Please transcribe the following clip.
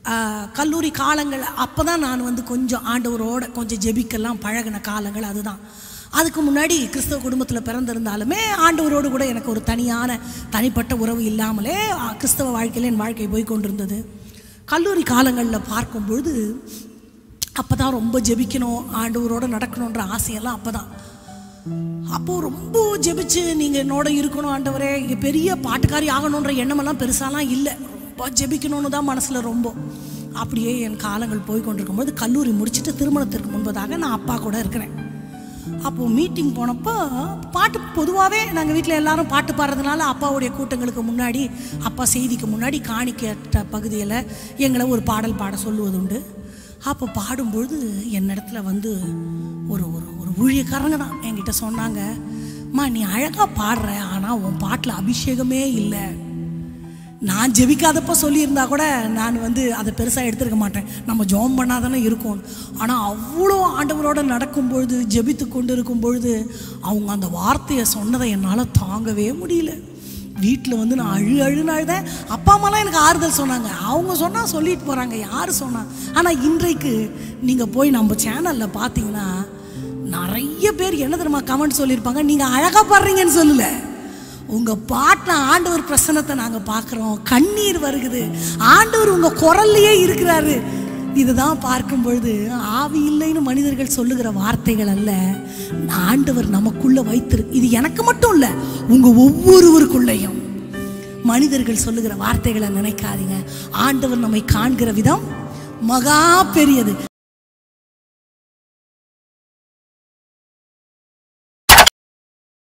ஆஹ், கல்லூரி காலங்கள் அப்போ தான் நான் வந்து கொஞ்சம் ஆண்டவரோட கொஞ்சம் ஜெபிக்கெல்லாம் பழகின காலங்கள் அதுதான் அதுக்கு முன்னாடி கிறிஸ்தவ குடும்பத்தில் பிறந்திருந்தாலுமே ஆண்டவரோடு கூட எனக்கு ஒரு தனியான தனிப்பட்ட உறவு இல்லாமலே ஆ, கிறிஸ்தவ வாழ்க்கையில் என் வாழ்க்கை போய் கொண்டிருந்தது கல்லூரி காலங்களில் பார்க்கும்பொழுது அப்போ தான் ரொம்ப ஜெபிக்கணும் ஆண்டவரோடு நடக்கணுன்ற ஆசையெல்லாம் அப்போ தான் அப்போது ரொம்ப ஜெபிச்சு நீங்கள் என்னோட இருக்கணும் ஆண்டவரே இங்கே பெரிய பாட்டுக்காரி ஆகணுன்ற எண்ணமெல்லாம் பெருசாலாம் இல்லை ரொம்ப ஜெபிக்கணும்னு தான் மனசில் ரொம்ப அப்படியே என் காலங்கள் போய் கொண்டிருக்கும்போது கல்லூரி முடிச்சுட்டு திருமணத்திற்கு முன்பதாக நான் அப்பா கூட இருக்கிறேன் அப்போது மீட்டிங் போனப்போ பாட்டு பொதுவாகவே நாங்கள் வீட்டில் எல்லாரும் பாட்டு பாடுறதுனால அப்பாவுடைய கூட்டங்களுக்கு முன்னாடி அப்பா செய்திக்கு முன்னாடி காணிக்கேட்ட பகுதியில் எங்களை ஒரு பாடல் பாட சொல்லுவது உண்டு அப்போ பாடும்பொழுது என்னிடத்துல வந்து ஒரு ஒரு ஒரு ஊழியக்காரங்க தான் என்கிட்ட சொன்னாங்க அம்மா நீ அழகாக பாடுற ஆனால் உன் பாட்டில் அபிஷேகமே இல்லை நான் ஜெபிக்காதப்ப சொல்லியிருந்தா கூட நான் வந்து அதை பெருசாக எடுத்துருக்க மாட்டேன் நம்ம ஜெபம் பண்ணாதானே இருக்கும் ஆனால் அவ்வளோ ஆண்டவரோட நடக்கும் பொழுது ஜெபித்து கொண்டு இருக்கும் பொழுது அவங்க அந்த வார்த்தையை சொன்னதை என்னால் தாங்கவே முடியல வீட்டில் வந்து நான் அழு அழுன்னு அழுதேன் அப்பா அம்மாலாம் எனக்கு ஆறுதல் சொன்னாங்க அவங்க சொன்னால் சொல்லிட்டு போகிறாங்க யார் சொன்னா ஆனால் இன்றைக்கு நீங்கள் போய் நம்ம சேனலில் பார்த்தீங்கன்னா நிறைய பேர் என்ன தெரியுமா கமெண்ட் சொல்லியிருப்பாங்க நீங்கள் அழகாக பாடுறீங்கன்னு சொல்லலை உங்க பாட்டில் ஆண்டவர் பிரசனத்தை நாங்க பார்க்குறோம் கண்ணீர் வருகுது ஆண்டவர் உங்க குரல்லையே இருக்கிறாரு இதுதான் பார்க்கும் பொழுது ஆவி இல்லைன்னு மனிதர்கள் சொல்லுகிற வார்த்தைகள் அல்ல ஆண்டவர் நமக்குள்ள வைத்திரு இது எனக்கு மட்டும் இல்ல உங்க ஒவ்வொருவருக்குள்ளேயும் மனிதர்கள் சொல்லுகிற வார்த்தைகளை நினைக்காதீங்க ஆண்டவர் நம்மை காண்கிற விதம் மகா பெரியது